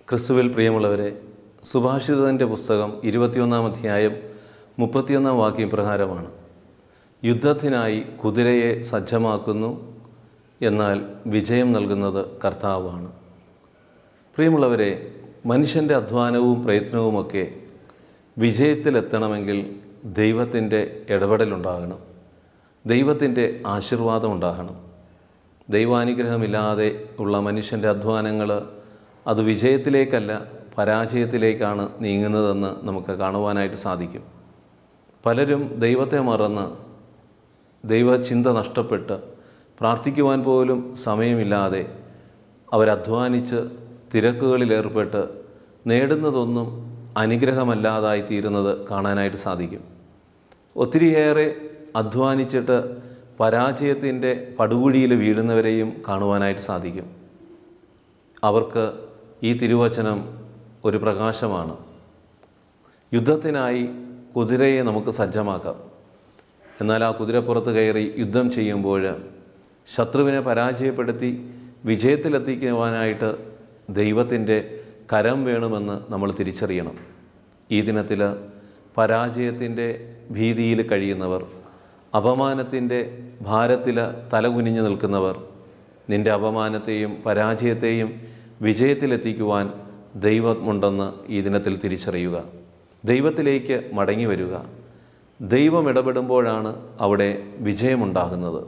ക്രിസ്തുവിൽ പ്രിയമുള്ളവരെ സുഭാഷിതൻ്റെ പുസ്തകം ഇരുപത്തിയൊന്നാം അധ്യായം മുപ്പത്തിയൊന്നാം വാക്യം പ്രകാരമാണ് യുദ്ധത്തിനായി കുതിരയെ സജ്ജമാക്കുന്നു എന്നാൽ വിജയം നൽകുന്നത് കർത്താവാണ് പ്രിയമുള്ളവരെ മനുഷ്യൻ്റെ അധ്വാനവും പ്രയത്നവുമൊക്കെ വിജയത്തിലെത്തണമെങ്കിൽ ദൈവത്തിൻ്റെ ഇടപെടലുണ്ടാകണം ദൈവത്തിൻ്റെ ആശീർവാദം ഉണ്ടാകണം ദൈവാനുഗ്രഹമില്ലാതെ ഉള്ള മനുഷ്യൻ്റെ അധ്വാനങ്ങൾ അത് വിജയത്തിലേക്കല്ല പരാജയത്തിലേക്കാണ് നീങ്ങുന്നതെന്ന് നമുക്ക് കാണുവാനായിട്ട് സാധിക്കും പലരും ദൈവത്തെ മറന്ന് ദൈവചിന്ത നഷ്ടപ്പെട്ട് പ്രാർത്ഥിക്കുവാൻ പോലും സമയമില്ലാതെ അവരധ്വാനിച്ച് തിരക്കുകളിലേർപ്പെട്ട് നേടുന്നതൊന്നും അനുഗ്രഹമല്ലാതായി തീരുന്നത് കാണാനായിട്ട് സാധിക്കും ഒത്തിരിയേറെ അധ്വാനിച്ചിട്ട് പരാജയത്തിൻ്റെ പടുകുഴിയിൽ വീഴുന്നവരെയും കാണുവാനായിട്ട് സാധിക്കും അവർക്ക് ഈ തിരുവചനം ഒരു പ്രകാശമാണ് യുദ്ധത്തിനായി കുതിരയെ നമുക്ക് സജ്ജമാക്കാം എന്നാൽ ആ കുതിരപ്പുറത്ത് കയറി യുദ്ധം ചെയ്യുമ്പോൾ ശത്രുവിനെ പരാജയപ്പെടുത്തി വിജയത്തിലെത്തിക്കുവാനായിട്ട് ദൈവത്തിൻ്റെ കരം വേണമെന്ന് നമ്മൾ തിരിച്ചറിയണം ഈ ദിനത്തിൽ പരാജയത്തിൻ്റെ ഭീതിയിൽ കഴിയുന്നവർ അപമാനത്തിൻ്റെ ഭാരത്തിൽ തലകുനിഞ്ഞു നിൽക്കുന്നവർ നിൻ്റെ അപമാനത്തെയും പരാജയത്തെയും വിജയത്തിലെത്തിക്കുവാൻ ദൈവമുണ്ടെന്ന് ഈ ദിനത്തിൽ തിരിച്ചറിയുക ദൈവത്തിലേക്ക് മടങ്ങി വരിക ദൈവം ഇടപെടുമ്പോഴാണ് അവിടെ വിജയമുണ്ടാകുന്നത്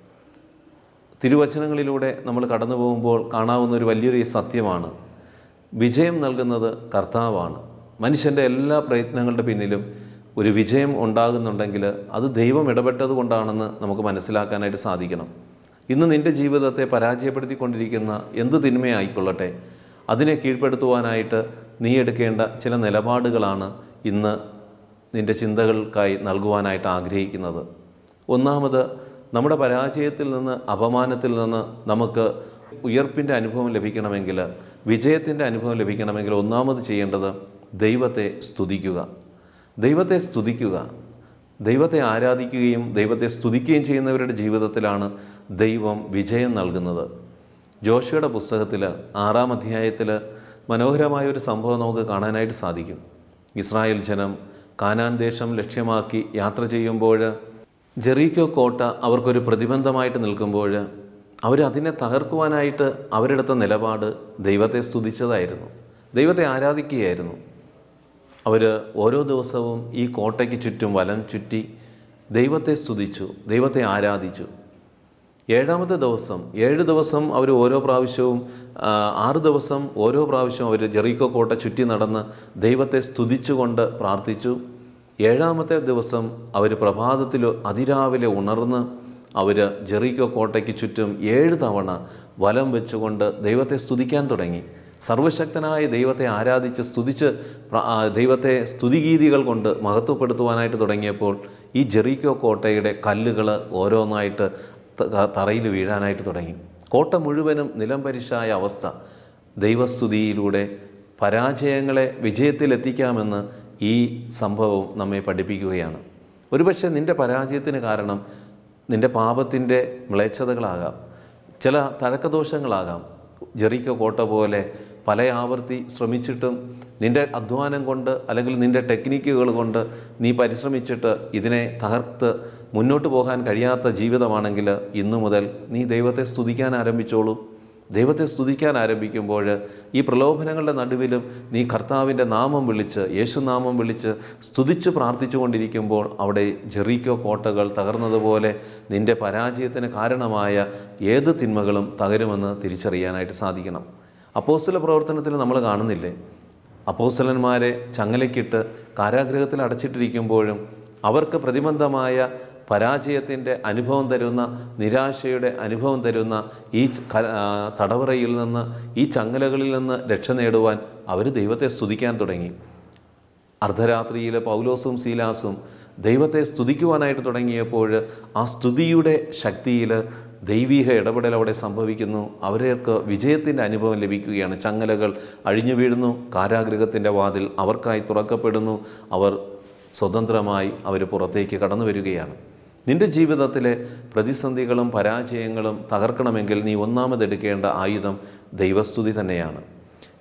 തിരുവചനങ്ങളിലൂടെ നമ്മൾ കടന്നു പോകുമ്പോൾ കാണാവുന്ന ഒരു വലിയൊരു സത്യമാണ് വിജയം നൽകുന്നത് കർത്താവാണ് മനുഷ്യൻ്റെ എല്ലാ പ്രയത്നങ്ങളുടെ പിന്നിലും ഒരു വിജയം ഉണ്ടാകുന്നുണ്ടെങ്കിൽ അത് ദൈവം ഇടപെട്ടത് കൊണ്ടാണെന്ന് നമുക്ക് മനസ്സിലാക്കാനായിട്ട് സാധിക്കണം ഇന്ന് നിൻ്റെ ജീവിതത്തെ പരാജയപ്പെടുത്തിക്കൊണ്ടിരിക്കുന്ന എന്ത് തിന്മയായിക്കൊള്ളട്ടെ അതിനെ കീഴ്പ്പെടുത്തുവാനായിട്ട് നീ എടുക്കേണ്ട ചില നിലപാടുകളാണ് ഇന്ന് നിൻ്റെ ചിന്തകൾക്കായി നൽകുവാനായിട്ട് ആഗ്രഹിക്കുന്നത് ഒന്നാമത് നമ്മുടെ പരാജയത്തിൽ നിന്ന് അപമാനത്തിൽ നിന്ന് നമുക്ക് ഉയർപ്പിൻ്റെ അനുഭവം ലഭിക്കണമെങ്കിൽ വിജയത്തിൻ്റെ അനുഭവം ലഭിക്കണമെങ്കിൽ ഒന്നാമത് ചെയ്യേണ്ടത് ദൈവത്തെ സ്തുതിക്കുക ദൈവത്തെ സ്തുതിക്കുക ദൈവത്തെ ആരാധിക്കുകയും ദൈവത്തെ സ്തുതിക്കുകയും ചെയ്യുന്നവരുടെ ജീവിതത്തിലാണ് ദൈവം വിജയം നൽകുന്നത് ജോഷിയുടെ പുസ്തകത്തിൽ ആറാം അധ്യായത്തിൽ മനോഹരമായ ഒരു സംഭവം നമുക്ക് കാണാനായിട്ട് സാധിക്കും ഇസ്രായേൽ ജനം കാനാൻ ദേശം ലക്ഷ്യമാക്കി യാത്ര ചെയ്യുമ്പോൾ ജെറീക്കോ കോട്ട അവർക്കൊരു പ്രതിബന്ധമായിട്ട് നിൽക്കുമ്പോൾ അവർ അതിനെ തകർക്കുവാനായിട്ട് അവരെടുത്ത നിലപാട് ദൈവത്തെ സ്തുതിച്ചതായിരുന്നു ദൈവത്തെ ആരാധിക്കുകയായിരുന്നു അവർ ഓരോ ദിവസവും ഈ കോട്ടയ്ക്ക് ചുറ്റും വലം ചുറ്റി ദൈവത്തെ സ്തുതിച്ചു ദൈവത്തെ ആരാധിച്ചു ഏഴാമത്തെ ദിവസം ഏഴ് ദിവസം അവർ ഓരോ പ്രാവശ്യവും ആ, ആറ് ദിവസം ഓരോ പ്രാവശ്യവും അവർ ജെറീക്കോ കോട്ട ചുറ്റി നടന്ന് ദൈവത്തെ സ്തുതിച്ചുകൊണ്ട് പ്രാർത്ഥിച്ചു ഏഴാമത്തെ ദിവസം അവർ പ്രഭാതത്തിൽ അതിരാവിലെ ഉണർന്ന് അവർ ജെറീക്കോ കോട്ടയ്ക്ക് ചുറ്റും ഏഴ് തവണ വലം വെച്ചുകൊണ്ട് ദൈവത്തെ സ്തുതിക്കാൻ തുടങ്ങി സർവശക്തനായ ദൈവത്തെ ആരാധിച്ച് സ്തുതിച്ച് പ്ര- ആ, ദൈവത്തെ സ്തുതിഗീതികൾ കൊണ്ട് മഹത്വപ്പെടുത്തുവാനായിട്ട് തുടങ്ങിയപ്പോൾ ഈ ജെറീക്കോ കോട്ടയുടെ കല്ലുകൾ ഓരോന്നായിട്ട് ത- തറയിൽ വീഴാനായിട്ട് തുടങ്ങി കോട്ട മുഴുവനും നിലംപരിശായ അവസ്ഥ ദൈവസ്തുതിയിലൂടെ പരാജയങ്ങളെ വിജയത്തിലെത്തിക്കാമെന്ന് ഈ സംഭവം നമ്മെ പഠിപ്പിക്കുകയാണ് ഒരുപക്ഷെ നിൻ്റെ പരാജയത്തിന് കാരണം നിൻ്റെ പാപത്തിൻ്റെ മ്ലേച്ഛതകളാകാം ചില തഴക്കദോഷങ്ങളാകാം ജെറിക്കോ കോട്ട പോലെ പല ആവർത്തി ശ്രമിച്ചിട്ടും നിൻ്റെ അധ്വാനം കൊണ്ട് അല്ലെങ്കിൽ നിൻ്റെ ടെക്നിക്കുകൾ കൊണ്ട് നീ പരിശ്രമിച്ചിട്ട് ഇതിനെ തകർത്ത് മുന്നോട്ട് പോകാൻ കഴിയാത്ത ജീവിതമാണെങ്കിൽ ഇന്നു മുതൽ നീ ദൈവത്തെ സ്തുതിക്കാൻ ആരംഭിച്ചോളൂ ദൈവത്തെ സ്തുതിക്കാൻ ആരംഭിക്കുമ്പോൾ ഈ പ്രലോഭനങ്ങളുടെ നടുവിലും നീ കർത്താവിൻ്റെ നാമം വിളിച്ച് യേശുനാമം വിളിച്ച് സ്തുതിച്ച് പ്രാർത്ഥിച്ചു കൊണ്ടിരിക്കുമ്പോൾ അവിടെ ജെറീക്കോ കോട്ടകൾ തകർന്നതുപോലെ നിൻ്റെ പരാജയത്തിന് കാരണമായ ഏത് തിന്മകളും തകരുമെന്ന് തിരിച്ചറിയാനായിട്ട് സാധിക്കണം അപ്പോസ്തല പ്രവർത്തനത്തിൽ നമ്മൾ കാണുന്നില്ലേ അപ്പോസ്തലന്മാരെ ചങ്ങലയ്ക്കിട്ട് കാരാഗൃഹത്തിൽ അടച്ചിട്ടിരിക്കുമ്പോഴും അവർക്ക് പ്രതിബന്ധമായ പരാജയത്തിൻ്റെ അനുഭവം തരുന്ന നിരാശയുടെ അനുഭവം തരുന്ന ഈ ച- ക- ആ, തടവറയിൽ നിന്ന് ഈ ചങ്ങലകളിൽ നിന്ന് രക്ഷ നേടുവാൻ അവർ ദൈവത്തെ സ്തുതിക്കാൻ തുടങ്ങി അർദ്ധരാത്രിയിൽ പൗലോസും സീലാസും ദൈവത്തെ സ്തുതിക്കുവാനായിട്ട് തുടങ്ങിയപ്പോൾ ആ സ്തുതിയുടെ ശക്തിയിൽ ദൈവീക ഇടപെടൽ അവിടെ സംഭവിക്കുന്നു അവർക്ക് വിജയത്തിൻ്റെ അനുഭവം ലഭിക്കുകയാണ് ചങ്ങലകൾ അഴിഞ്ഞു വീഴുന്നു കാരാഗൃഹത്തിൻ്റെ വാതിൽ അവർക്കായി തുറക്കപ്പെടുന്നു അവർ സ്വതന്ത്രമായി അവർ പുറത്തേക്ക് കടന്നു വരികയാണ് നിൻ്റെ ജീവിതത്തിലെ പ്രതിസന്ധികളും പരാജയങ്ങളും തകർക്കണമെങ്കിൽ നീ ഒന്നാമതെടുക്കേണ്ട ആയുധം ദൈവസ്തുതി തന്നെയാണ്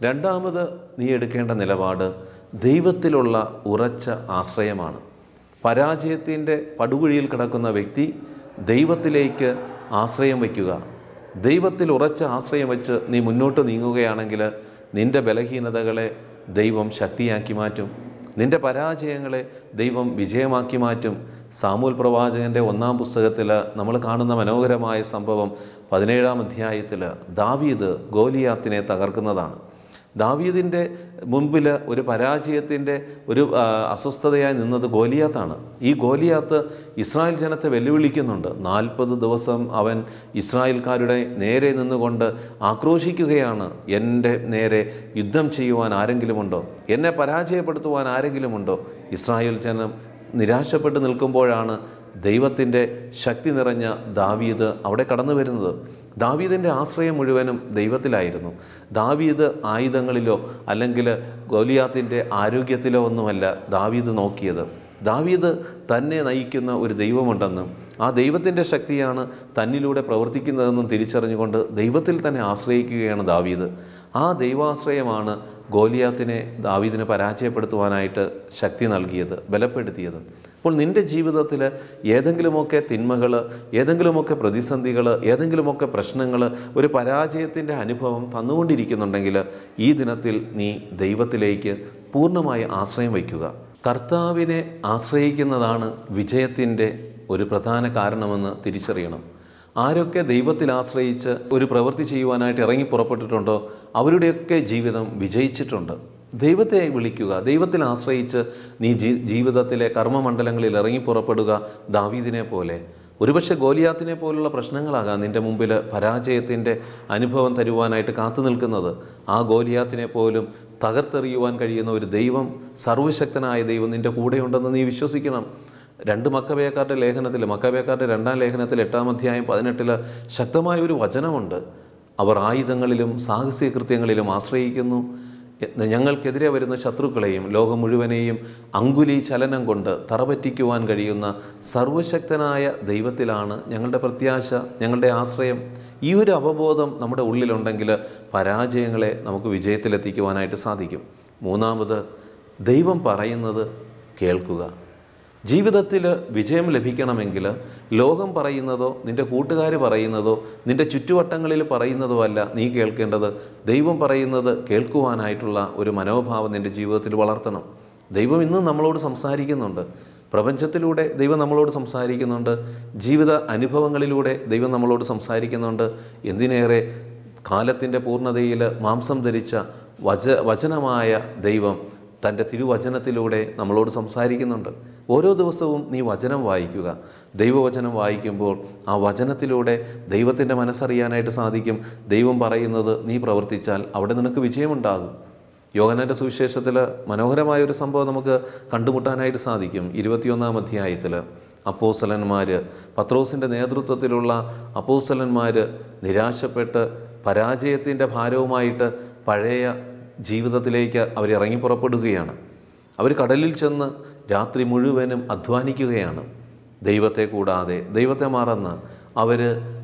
രണ്ടാമത് നീ എടുക്കേണ്ട നിലപാട് ദൈവത്തിലുള്ള ഉറച്ച ആശ്രയമാണ് പരാജയത്തിൻ്റെ പടുകുഴിയിൽ കിടക്കുന്ന വ്യക്തി ദൈവത്തിലേക്ക് ആശ്രയം വയ്ക്കുക ദൈവത്തിൽ ഉറച്ച ആശ്രയം വെച്ച് നീ മുന്നോട്ട് നീങ്ങുകയാണെങ്കിൽ നിൻ്റെ ബലഹീനതകളെ ദൈവം ശക്തിയാക്കി മാറ്റും നിൻ്റെ പരാജയങ്ങളെ ദൈവം വിജയമാക്കി മാറ്റും സാമൂൽ പ്രവാചകൻ്റെ ഒന്നാം പുസ്തകത്തിൽ നമ്മൾ കാണുന്ന മനോഹരമായ സംഭവം പതിനേഴാം അധ്യായത്തിൽ ദാവീദ് ഗോലിയാത്തിനെ തകർക്കുന്നതാണ് ദാവീദിൻ്റെ മുൻപിൽ ഒരു പരാജയത്തിൻ്റെ ഒരു ആ, അസ്വസ്ഥതയായി നിന്നത് ഗോലിയാത്താണ് ഈ ഗോലിയാത്ത് ഇസ്രായേൽ ജനത്തെ വെല്ലുവിളിക്കുന്നുണ്ട് നാൽപ്പത് ദിവസം അവൻ ഇസ്രായേൽക്കാരുടെ നേരെ നിന്നുകൊണ്ട് ആക്രോശിക്കുകയാണ് എൻ്റെ നേരെ യുദ്ധം ചെയ്യുവാൻ ആരെങ്കിലുമുണ്ടോ എന്നെ പരാജയപ്പെടുത്തുവാൻ ആരെങ്കിലുമുണ്ടോ ഇസ്രായേൽ ജനം നിരാശപ്പെട്ട് നിൽക്കുമ്പോഴാണ് ദൈവത്തിൻ്റെ ശക്തി നിറഞ്ഞ ദാവീദ് അവിടെ കടന്നു വരുന്നത് ദാവീദിൻ്റെ ആശ്രയം മുഴുവനും ദൈവത്തിലായിരുന്നു ദാവീദ് ആയുധങ്ങളിലോ അല്ലെങ്കിൽ ഗോലിയാത്തിൻ്റെ ആരോഗ്യത്തിലോ ഒന്നുമല്ല ദാവീദ് നോക്കിയത് ദാവീദ് തന്നെ നയിക്കുന്ന ഒരു ദൈവമുണ്ടെന്നും ആ ദൈവത്തിൻ്റെ ശക്തിയാണ് തന്നിലൂടെ പ്രവർത്തിക്കുന്നതെന്നും തിരിച്ചറിഞ്ഞുകൊണ്ട് ദൈവത്തിൽ തന്നെ ആശ്രയിക്കുകയാണ് ദാവീദ് ആ ദൈവാശ്രയമാണ് ഗോലിയാത്തിനെ ദാവീദിനെ പരാജയപ്പെടുത്തുവാനായിട്ട് ശക്തി നൽകിയത് ബലപ്പെടുത്തിയത് അപ്പോൾ നിൻ്റെ ജീവിതത്തിൽ ഏതെങ്കിലുമൊക്കെ തിന്മകൾ ഏതെങ്കിലുമൊക്കെ പ്രതിസന്ധികൾ ഏതെങ്കിലുമൊക്കെ പ്രശ്നങ്ങൾ ഒരു പരാജയത്തിൻ്റെ അനുഭവം തന്നുകൊണ്ടിരിക്കുന്നുണ്ടെങ്കിൽ ഈ ദിനത്തിൽ നീ ദൈവത്തിലേക്ക് പൂർണ്ണമായി ആശ്രയം വയ്ക്കുക കർത്താവിനെ ആശ്രയിക്കുന്നതാണ് വിജയത്തിൻ്റെ ഒരു പ്രധാന കാരണമെന്ന് തിരിച്ചറിയണം ആരൊക്കെ ദൈവത്തിൽ ആശ്രയിച്ച് ഒരു പ്രവൃത്തി ചെയ്യുവാനായിട്ട് ഇറങ്ങി പുറപ്പെട്ടിട്ടുണ്ടോ അവരുടെയൊക്കെ ജീവിതം വിജയിച്ചിട്ടുണ്ട് ദൈവത്തെ വിളിക്കുക ദൈവത്തിൽ ആശ്രയിച്ച് നീ ജീ ജീവിതത്തിലെ കർമ്മമണ്ഡലങ്ങളിൽ ഇറങ്ങി പുറപ്പെടുക ദാവീദിനെ പോലെ ഒരുപക്ഷെ ഗോലിയാത്തിനെ പോലുള്ള പ്രശ്നങ്ങളാകാം നിൻ്റെ മുമ്പിൽ പരാജയത്തിൻ്റെ അനുഭവം തരുവാനായിട്ട് കാത്തു നിൽക്കുന്നത് ആ ഗോലിയാത്തിനെ പോലും തകർത്തെറിയുവാൻ കഴിയുന്ന ഒരു ദൈവം സർവശക്തനായ ദൈവം നിൻ്റെ കൂടെയുണ്ടെന്ന് നീ വിശ്വസിക്കണം രണ്ട് മക്കബേക്കാരുടെ ലേഖനത്തിൽ മക്കബേക്കാരുടെ രണ്ടാം ലേഖനത്തിൽ എട്ടാം അധ്യായം പതിനെട്ടിൽ ശക്തമായ ഒരു വചനമുണ്ട് അവർ ആയുധങ്ങളിലും സാഹസിക കൃത്യങ്ങളിലും ആശ്രയിക്കുന്നു ഞങ്ങൾക്കെതിരെ വരുന്ന ശത്രുക്കളെയും ലോകം മുഴുവനെയും അങ്കുലി ചലനം കൊണ്ട് തറപറ്റിക്കുവാൻ കഴിയുന്ന സർവശക്തനായ ദൈവത്തിലാണ് ഞങ്ങളുടെ പ്രത്യാശ ഞങ്ങളുടെ ആശ്രയം ഈ ഒരു അവബോധം നമ്മുടെ ഉള്ളിലുണ്ടെങ്കിൽ പരാജയങ്ങളെ നമുക്ക് വിജയത്തിലെത്തിക്കുവാനായിട്ട് സാധിക്കും മൂന്നാമത് ദൈവം പറയുന്നത് കേൾക്കുക ജീവിതത്തിൽ വിജയം ലഭിക്കണമെങ്കിൽ ലോകം പറയുന്നതോ നിൻ്റെ കൂട്ടുകാർ പറയുന്നതോ നിൻ്റെ ചുറ്റുവട്ടങ്ങളിൽ പറയുന്നതോ അല്ല നീ കേൾക്കേണ്ടത് ദൈവം പറയുന്നത് കേൾക്കുവാനായിട്ടുള്ള ഒരു മനോഭാവം നിൻ്റെ ജീവിതത്തിൽ വളർത്തണം ദൈവം ഇന്നും നമ്മളോട് സംസാരിക്കുന്നുണ്ട് പ്രപഞ്ചത്തിലൂടെ ദൈവം നമ്മളോട് സംസാരിക്കുന്നുണ്ട് ജീവിത അനുഭവങ്ങളിലൂടെ ദൈവം നമ്മളോട് സംസാരിക്കുന്നുണ്ട് എന്തിനേറെ കാലത്തിൻ്റെ പൂർണ്ണതയിൽ മാംസം ധരിച്ച വച വചനമായ ദൈവം തൻ്റെ തിരുവചനത്തിലൂടെ നമ്മളോട് സംസാരിക്കുന്നുണ്ട് ഓരോ ദിവസവും നീ വചനം വായിക്കുക ദൈവവചനം വായിക്കുമ്പോൾ ആ വചനത്തിലൂടെ ദൈവത്തിൻ്റെ മനസ്സറിയാനായിട്ട് സാധിക്കും ദൈവം പറയുന്നത് നീ പ്രവർത്തിച്ചാൽ അവിടെ നിനക്ക് വിജയമുണ്ടാകും യോഗനാൻ്റെ സുവിശേഷത്തിൽ മനോഹരമായ ഒരു സംഭവം നമുക്ക് കണ്ടുമുട്ടാനായിട്ട് സാധിക്കും ഇരുപത്തിയൊന്നാം അധ്യായത്തിൽ അപ്പോസലന്മാർ പത്രോസിൻ്റെ നേതൃത്വത്തിലുള്ള അപ്പോസലന്മാർ നിരാശപ്പെട്ട് പരാജയത്തിൻ്റെ ഭാരവുമായിട്ട് പഴയ ജീവിതത്തിലേക്ക് അവർ ഇറങ്ങി പുറപ്പെടുകയാണ് അവർ കടലിൽ ചെന്ന് രാത്രി മുഴുവനും അധ്വാനിക്കുകയാണ് ദൈവത്തെ കൂടാതെ ദൈവത്തെ മറന്ന് അവർ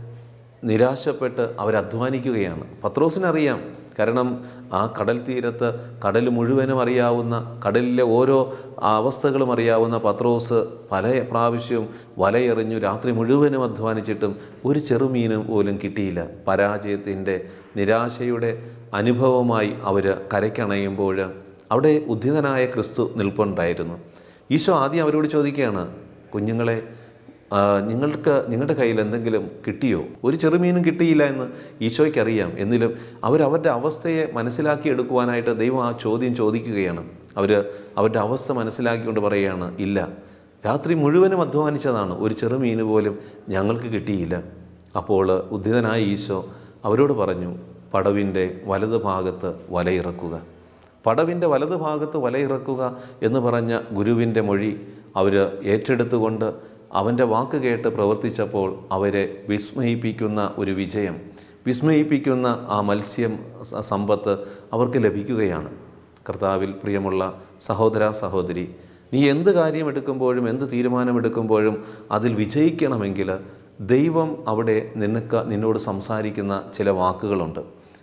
നിരാശപ്പെട്ട് അവർ അധ്വാനിക്കുകയാണ് പത്രോസിനറിയാം കാരണം ആ കടൽ തീരത്ത് കടൽ മുഴുവനും അറിയാവുന്ന കടലിലെ ഓരോ അവസ്ഥകളും അറിയാവുന്ന പത്രോസ് പല പ്രാവശ്യവും വലയെറിഞ്ഞു രാത്രി മുഴുവനും അധ്വാനിച്ചിട്ടും ഒരു ചെറുമീനും പോലും കിട്ടിയില്ല പരാജയത്തിൻ്റെ നിരാശയുടെ അനുഭവമായി അവർ കരയ്ക്കണയുമ്പോൾ അവിടെ ഉദ്ധിതനായ ക്രിസ്തു നിൽപ്പുണ്ടായിരുന്നു ഈശോ ആദ്യം അവരോട് ചോദിക്കുകയാണ് കുഞ്ഞുങ്ങളെ ആ, നിങ്ങൾക്ക് നിങ്ങളുടെ കയ്യിൽ എന്തെങ്കിലും കിട്ടിയോ ഒരു ചെറുമീനും കിട്ടിയില്ല എന്ന് ഈശോയ്ക്ക് അറിയാം എന്നിലും അവരവരുടെ അവസ്ഥയെ മനസ്സിലാക്കിയെടുക്കുവാനായിട്ട് ദൈവം ആ ചോദ്യം ചോദിക്കുകയാണ് അവർ അവരുടെ അവസ്ഥ മനസ്സിലാക്കിക്കൊണ്ട് പറയുകയാണ് ഇല്ല രാത്രി മുഴുവനും അധ്വാനിച്ചതാണ് ഒരു ചെറുമീന് പോലും ഞങ്ങൾക്ക് കിട്ടിയില്ല അപ്പോൾ ഉദ്ധിതനായ ഈശോ അവരോട് പറഞ്ഞു പടവിൻ്റെ വലത് ഭാഗത്ത് വലയിറക്കുക പടവിൻ്റെ വലത് ഭാഗത്ത് വലയിറക്കുക എന്ന് പറഞ്ഞ ഗുരുവിൻ്റെ മൊഴി അവർ ഏറ്റെടുത്തുകൊണ്ട് അവൻ്റെ വാക്ക് കേട്ട് പ്രവർത്തിച്ചപ്പോൾ അവരെ വിസ്മയിപ്പിക്കുന്ന ഒരു വിജയം വിസ്മയിപ്പിക്കുന്ന ആ മത്സ്യം സ- സമ്പത്ത് അവർക്ക് ലഭിക്കുകയാണ് കർത്താവിൽ പ്രിയമുള്ള സഹോദര സഹോദരി നീ എന്ത് കാര്യം എടുക്കുമ്പോഴും എന്ത് തീരുമാനമെടുക്കുമ്പോഴും അതിൽ വിജയിക്കണമെങ്കിൽ ദൈവം അവിടെ നിനക്ക് നിന്നോട് സംസാരിക്കുന്ന ചില വാക്കുകളുണ്ട്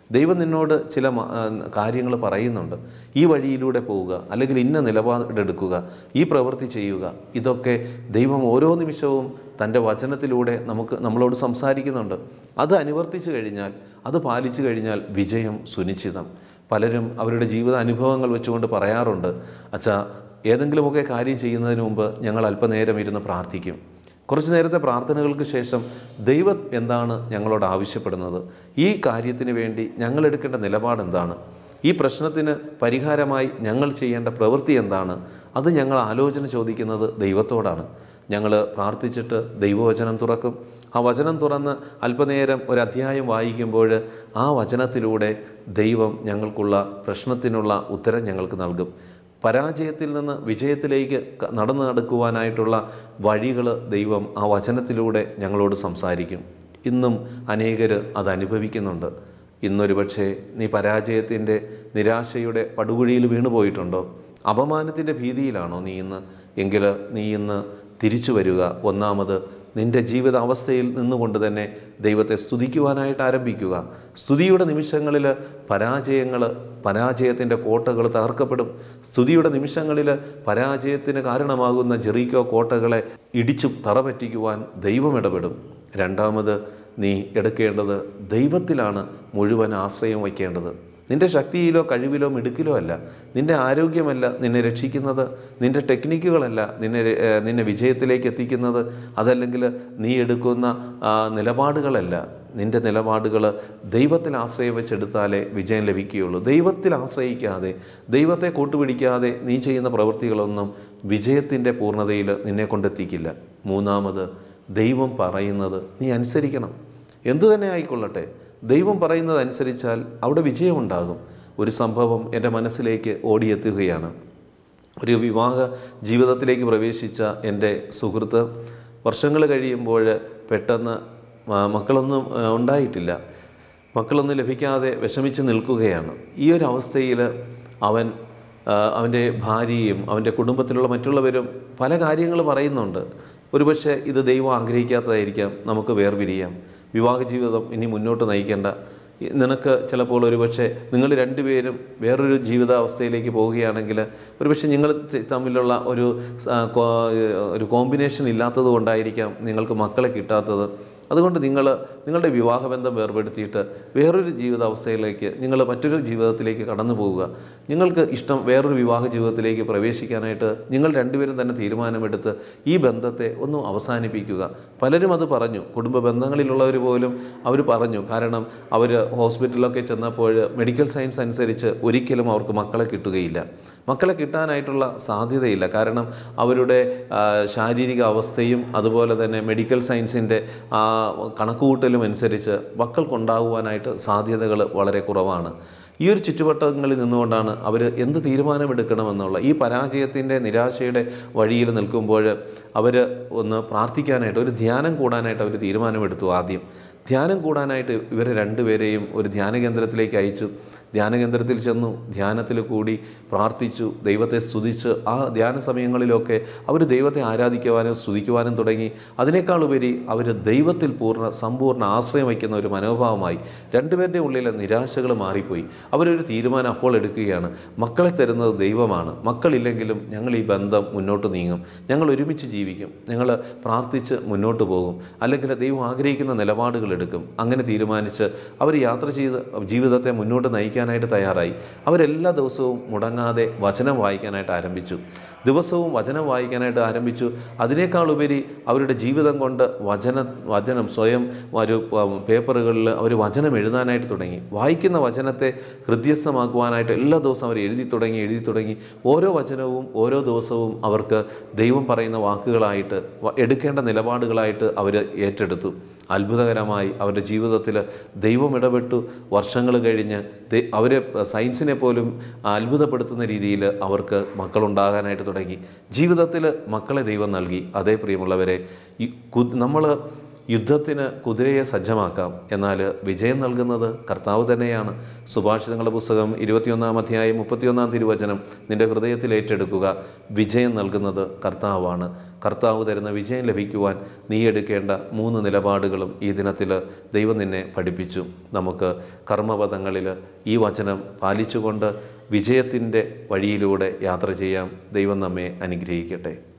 ദൈവം നിന്നോട് ചില കാര്യങ്ങൾ പറയുന്നുണ്ട് ഈ വഴിയിലൂടെ പോവുക അല്ലെങ്കിൽ ഇന്ന നിലപാടെടുക്കുക ഈ പ്രവൃത്തി ചെയ്യുക ഇതൊക്കെ ദൈവം ഓരോ നിമിഷവും തൻ്റെ വചനത്തിലൂടെ നമുക്ക് നമ്മളോട് സംസാരിക്കുന്നുണ്ട് അത് അനുവർത്തിച്ചു കഴിഞ്ഞാൽ അത് പാലിച്ചു കഴിഞ്ഞാൽ വിജയം സുനിശ്ചിതം പലരും അവരുടെ ജീവിത അനുഭവങ്ങൾ വെച്ചുകൊണ്ട് പറയാറുണ്ട് അച്ഛാ ഏതെങ്കിലുമൊക്കെ കാര്യം ചെയ്യുന്നതിന് മുമ്പ് ഞങ്ങൾ അല്പനേരം ഇരുന്ന് പ്രാർത്ഥിക്കും കുറച്ച് നേരത്തെ പ്രാർത്ഥനകൾക്ക് ശേഷം ദൈവം എന്താണ് ഞങ്ങളോട് ആവശ്യപ്പെടുന്നത് ഈ കാര്യത്തിന് വേണ്ടി ഞങ്ങൾ എടുക്കേണ്ട നിലപാട് എന്താണ് ഈ പ്രശ്നത്തിന് പരിഹാരമായി ഞങ്ങൾ ചെയ്യേണ്ട പ്രവൃത്തി എന്താണ് അത് ഞങ്ങൾ ആലോചന ചോദിക്കുന്നത് ദൈവത്തോടാണ് ഞങ്ങൾ പ്രാർത്ഥിച്ചിട്ട് ദൈവവചനം തുറക്കും ആ വചനം തുറന്ന് അല്പനേരം ഒരു അധ്യായം വായിക്കുമ്പോൾ ആ വചനത്തിലൂടെ ദൈവം ഞങ്ങൾക്കുള്ള പ്രശ്നത്തിനുള്ള ഉത്തരം ഞങ്ങൾക്ക് നൽകും പരാജയത്തിൽ നിന്ന് വിജയത്തിലേക്ക് ക- നടന്നു നടക്കുവാനായിട്ടുള്ള വഴികൾ ദൈവം ആ വചനത്തിലൂടെ ഞങ്ങളോട് സംസാരിക്കും ഇന്നും അനേകർ അത് അനുഭവിക്കുന്നുണ്ട് ഇന്നൊരു പക്ഷേ നീ പരാജയത്തിൻ്റെ നിരാശയുടെ പടുകുഴിയിൽ വീണു പോയിട്ടുണ്ടോ അപമാനത്തിൻ്റെ ഭീതിയിലാണോ നീ ഇന്ന് എങ്കിൽ നീ ഇന്ന് തിരിച്ചു വരിക ഒന്നാമത് നിൻ്റെ ജീവിത അവസ്ഥയിൽ നിന്നുകൊണ്ട് തന്നെ ദൈവത്തെ സ്തുതിക്കുവാനായിട്ട് ആരംഭിക്കുക സ്തുതിയുടെ നിമിഷങ്ങളിൽ പരാജയങ്ങൾ പരാജയത്തിൻ്റെ കോട്ടകൾ തകർക്കപ്പെടും സ്തുതിയുടെ നിമിഷങ്ങളിൽ പരാജയത്തിന് കാരണമാകുന്ന ജെറീക്കോ കോട്ടകളെ ഇടിച്ചു തറപറ്റിക്കുവാൻ ദൈവം ഇടപെടും രണ്ടാമത് നീ എടുക്കേണ്ടത് ദൈവത്തിലാണ് മുഴുവൻ ആശ്രയം വയ്ക്കേണ്ടത് നിൻ്റെ ശക്തിയിലോ കഴിവിലോ മിടുക്കിലോ അല്ല നിൻ്റെ ആരോഗ്യമല്ല നിന്നെ രക്ഷിക്കുന്നത് നിൻ്റെ ടെക്നിക്കുകളല്ല നിന്നെ ര- ഏഹ് നിന്നെ വിജയത്തിലേക്ക് എത്തിക്കുന്നത് അതല്ലെങ്കിൽ നീ എടുക്കുന്ന ആ, നിലപാടുകളല്ല നിൻ്റെ നിലപാടുകൾ ദൈവത്തിൽ ആശ്രയം വെച്ചെടുത്താലേ വിജയം ലഭിക്കുകയുള്ളൂ ദൈവത്തിൽ ആശ്രയിക്കാതെ ദൈവത്തെ കൂട്ടുപിടിക്കാതെ നീ ചെയ്യുന്ന പ്രവൃത്തികളൊന്നും വിജയത്തിൻ്റെ പൂർണ്ണതയിൽ നിന്നെ കൊണ്ടെത്തിക്കില്ല മൂന്നാമത് ദൈവം പറയുന്നത് നീ അനുസരിക്കണം എന്തു തന്നെ ആയിക്കൊള്ളട്ടെ ദൈവം പറയുന്നത് അനുസരിച്ചാൽ അവിടെ വിജയമുണ്ടാകും ഒരു സംഭവം എൻ്റെ മനസ്സിലേക്ക് ഓടിയെത്തുകയാണ് ഒരു വിവാഹ ജീവിതത്തിലേക്ക് പ്രവേശിച്ച എൻ്റെ സുഹൃത്ത് വർഷങ്ങൾ കഴിയുമ്പോൾ പെട്ടെന്ന് മ- മക്കളൊന്നും ആ, ഉണ്ടായിട്ടില്ല മക്കളൊന്നും ലഭിക്കാതെ വിഷമിച്ച് നിൽക്കുകയാണ് ഈ ഒരു അവസ്ഥയിൽ അവൻ ആ, അവൻ്റെ ഭാര്യയും അവൻ്റെ കുടുംബത്തിലുള്ള മറ്റുള്ളവരും പല കാര്യങ്ങൾ പറയുന്നുണ്ട് ഒരുപക്ഷെ ഇത് ദൈവം ആഗ്രഹിക്കാത്തതായിരിക്കാം നമുക്ക് വേർപിരിയാം വിവാഹ ജീവിതം ഇനി മുന്നോട്ട് നയിക്കേണ്ട ഈ നിനക്ക് ചിലപ്പോൾ ഒരുപക്ഷെ നിങ്ങൾ രണ്ടുപേരും വേറൊരു ജീവിതാവസ്ഥയിലേക്ക് പോവുകയാണെങ്കിൽ ഒരുപക്ഷെ നിങ്ങൾ ത- തമ്മിലുള്ള ഒരു സ- കോ- ഒരു കോമ്പിനേഷൻ ഇല്ലാത്തത് കൊണ്ടായിരിക്കാം നിങ്ങൾക്ക് മക്കളെ കിട്ടാത്തത് അതുകൊണ്ട് നിങ്ങൾ നിങ്ങളുടെ വിവാഹബന്ധം വേർപെടുത്തിയിട്ട് വേറൊരു ജീവിതാവസ്ഥയിലേക്ക് നിങ്ങൾ മറ്റൊരു ജീവിതത്തിലേക്ക് കടന്നു പോവുക നിങ്ങൾക്ക് ഇഷ്ടം വേറൊരു വിവാഹ ജീവിതത്തിലേക്ക് പ്രവേശിക്കാനായിട്ട് നിങ്ങൾ രണ്ടുപേരും തന്നെ തീരുമാനമെടുത്ത് ഈ ബന്ധത്തെ ഒന്ന് അവസാനിപ്പിക്കുക പലരും അത് പറഞ്ഞു കുടുംബ ബന്ധങ്ങളിലുള്ളവർ പോലും അവർ പറഞ്ഞു കാരണം അവർ ഹോസ്പിറ്റലിലൊക്കെ ചെന്നപ്പോൾ മെഡിക്കൽ സയൻസ് അനുസരിച്ച് ഒരിക്കലും അവർക്ക് മക്കളെ കിട്ടുകയില്ല മക്കളെ കിട്ടാനായിട്ടുള്ള സാധ്യതയില്ല കാരണം അവരുടെ ആ, ശാരീരിക അവസ്ഥയും അതുപോലെ തന്നെ മെഡിക്കൽ സയൻസിൻ്റെ ആ കണക്കുകൂട്ടലും അനുസരിച്ച് മക്കൾക്കുണ്ടാകുവാനായിട്ട് സാധ്യതകൾ വളരെ കുറവാണ് ഈ ഒരു ചുറ്റുവട്ടങ്ങളിൽ നിന്നുകൊണ്ടാണ് അവർ എന്ത് തീരുമാനമെടുക്കണമെന്നുള്ള ഈ പരാജയത്തിൻ്റെ നിരാശയുടെ വഴിയിൽ നിൽക്കുമ്പോൾ അവർ ഒന്ന് പ്രാർത്ഥിക്കാനായിട്ട് ഒരു ധ്യാനം കൂടാനായിട്ട് അവർ തീരുമാനമെടുത്തു ആദ്യം ധ്യാനം കൂടാനായിട്ട് ഇവരെ രണ്ടുപേരെയും ഒരു ധ്യാന കേന്ദ്രത്തിലേക്ക് അയച്ചു ധ്യാന കേന്ദ്രത്തിൽ ചെന്നു ധ്യാനത്തിൽ കൂടി പ്രാർത്ഥിച്ചു ദൈവത്തെ സ്തുതിച്ച് ആ ധ്യാന സമയങ്ങളിലൊക്കെ അവർ ദൈവത്തെ ആരാധിക്കുവാനും സ്തുതിക്കുവാനും തുടങ്ങി അതിനേക്കാളുപരി അവർ ദൈവത്തിൽ പൂർണ്ണ സമ്പൂർണ്ണ ആശ്രയം വയ്ക്കുന്ന ഒരു മനോഭാവമായി രണ്ടുപേരുടെ ഉള്ളിലെ നിരാശകൾ മാറിപ്പോയി അവരൊരു തീരുമാനം അപ്പോൾ എടുക്കുകയാണ് മക്കളെ തരുന്നത് ദൈവമാണ് മക്കളില്ലെങ്കിലും ഞങ്ങൾ ഈ ബന്ധം മുന്നോട്ട് നീങ്ങും ഞങ്ങൾ ഒരുമിച്ച് ജീവിക്കും ഞങ്ങൾ പ്രാർത്ഥിച്ച് മുന്നോട്ട് പോകും അല്ലെങ്കിൽ ദൈവം ആഗ്രഹിക്കുന്ന നിലപാടുകൾ എടുക്കും അങ്ങനെ തീരുമാനിച്ച് അവർ യാത്ര ചെയ്ത് ജീവിതത്തെ മുന്നോട്ട് നയിക്കാനായിട്ട് തയ്യാറായി അവരെല്ലാ ദിവസവും മുടങ്ങാതെ വചനം വായിക്കാനായിട്ട് ആരംഭിച്ചു ദിവസവും വചനം വായിക്കാനായിട്ട് ആരംഭിച്ചു അതിനേക്കാളുപരി അവരുടെ ജീവിതം കൊണ്ട് വചന വചനം സ്വയം ഒരു ഉം, പേപ്പറുകളിൽ അവർ വചനം എഴുതാനായിട്ട് തുടങ്ങി വായിക്കുന്ന വചനത്തെ ഹൃദ്യസ്ഥമാക്കുവാനായിട്ട് എല്ലാ ദിവസവും അവർ എഴുതി തുടങ്ങി എഴുതി തുടങ്ങി ഓരോ വചനവും ഓരോ ദിവസവും അവർക്ക് ദൈവം പറയുന്ന വാക്കുകളായിട്ട് വ- എടുക്കേണ്ട നിലപാടുകളായിട്ട് അവർ ഏറ്റെടുത്തു അത്ഭുതകരമായി അവരുടെ ജീവിതത്തിൽ ദൈവം ഇടപെട്ടു വർഷങ്ങൾ കഴിഞ്ഞ് അവർ സയൻസിനെ പോലും അത്ഭുതപ്പെടുത്തുന്ന രീതിയിൽ അവർക്ക് മക്കളുണ്ടാകാനായിട്ട് തുടങ്ങി ജീവിതത്തിൽ മക്കളെ ദൈവം നൽകി അതേ പ്രിയമുള്ളവരെ ഈ നമ്മൾ യുദ്ധത്തിന് കുതിരയെ സജ്ജമാക്കാം എന്നാൽ വിജയം നൽകുന്നത് കർത്താവ് തന്നെയാണ് സുഭാഷിതങ്ങളുടെ പുസ്തകം ഇരുപത്തിയൊന്നാം അധ്യായം മുപ്പത്തിയൊന്നാം തിരുവചനം നിന്റെ ഹൃദയത്തിൽ ഏറ്റെടുക്കുക വിജയം നൽകുന്നത് കർത്താവാണ് കർത്താവ് തരുന്ന വിജയം ലഭിക്കുവാൻ നീ എടുക്കേണ്ട മൂന്ന് നിലപാടുകളും ഈ ദിനത്തിൽ ദൈവം നിന്നെ പഠിപ്പിച്ചു നമുക്ക് കർമ്മപദങ്ങളിൽ ഈ വചനം പാലിച്ചുകൊണ്ട് വിജയത്തിൻ്റെ വഴിയിലൂടെ യാത്ര ചെയ്യാം ദൈവം നമ്മെ അനുഗ്രഹിക്കട്ടെ